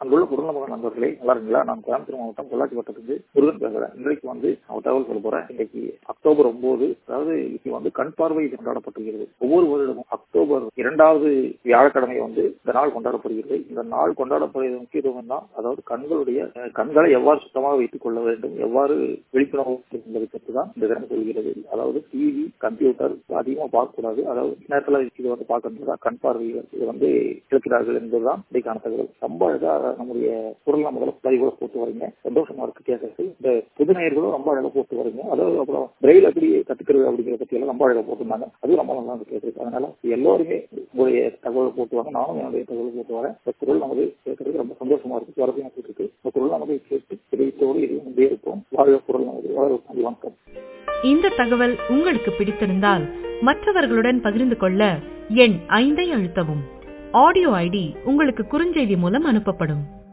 அங்குள்ள குடும்ப நண்பர்களே நல்லா இருக்கீங்களா நான் கோயம்புத்தூர் மாவட்டம் பொள்ளாச்சி வட்டத்துக்கு முருகன் பேசுறேன் இன்றைக்கு வந்து நான் தகவல் சொல்ல போறேன் இன்னைக்கு அக்டோபர் ஒன்பது அதாவது இன்னைக்கு வந்து கண் பார்வை கொண்டாடப்படுகிறது ஒவ்வொரு வருடமும் அக்டோபர் இரண்டாவது வியாழக்கிழமை வந்து இந்த நாள் கொண்டாடப்படுகிறது இந்த நாள் கொண்டாடப்படுவது முக்கியத்துவம் தான் அதாவது கண்களுடைய அஹ், கண்களை எவ்வாறு சுத்தமாக வைத்துக் கொள்ள வேண்டும் எவ்வாறு விழிப்புணர்வு என்பதை பற்றி தான் இந்த தினம் சொல்கிறது அதாவது டிவி கம்ப்யூட்டர் அதிகமா பார்க்கக்கூடாது அதாவது நேரத்தில் இது வந்து பார்க்கறதுதான் கண் பார்வைகள் இது வந்து இழக்கிறார்கள் என்பதுதான் இன்றைக்கான தகவல் ரொம்ப அழகா நம்முடைய குரல் முதல்ல பதிவுகளை போட்டு வரீங்க சந்தோஷமா இருக்கு கேட்கறது இந்த புது நேயர்களும் ரொம்ப அழகா போட்டு வரீங்க அதாவது அப்புறம் பிரெயில் எப்படி கத்துக்கிறது அப்படிங்கிற பத்தி எல்லாம் ரொம்ப அழகா போட்டிருந்தாங்க அதுவும் ரொம்ப நல்லா இருக்கு கேட்கறது அதனால எல்லாருமே உங்களுடைய தகவல் போட்டு வாங்க நானும் என்னுடைய தகவல் போட்டு வரேன் இந்த குரல் நமக்கு கேட்கறது ரொம்ப சந்தோஷமா இருக்கு சுவாரஸ்யமா இருக்கு இந்த குரல் நமக்கு கேட்டு தெரிவித்தோடு இது முன்பே இருப்போம் வாழ்க குரல் நமக்கு வாழ்க நன்றி, வணக்கம் இந்த தகவல் உங்களுக்கு பிடித்திருந்தால் மற்றவர்களுடன் பகிர்ந்து கொள்ள எண் ஐந்தை அழுத்தவும் ஆடியோ ஐடி உங்களுக்கு குறுஞ்செய்தி மூலம் அனுப்பப்படும்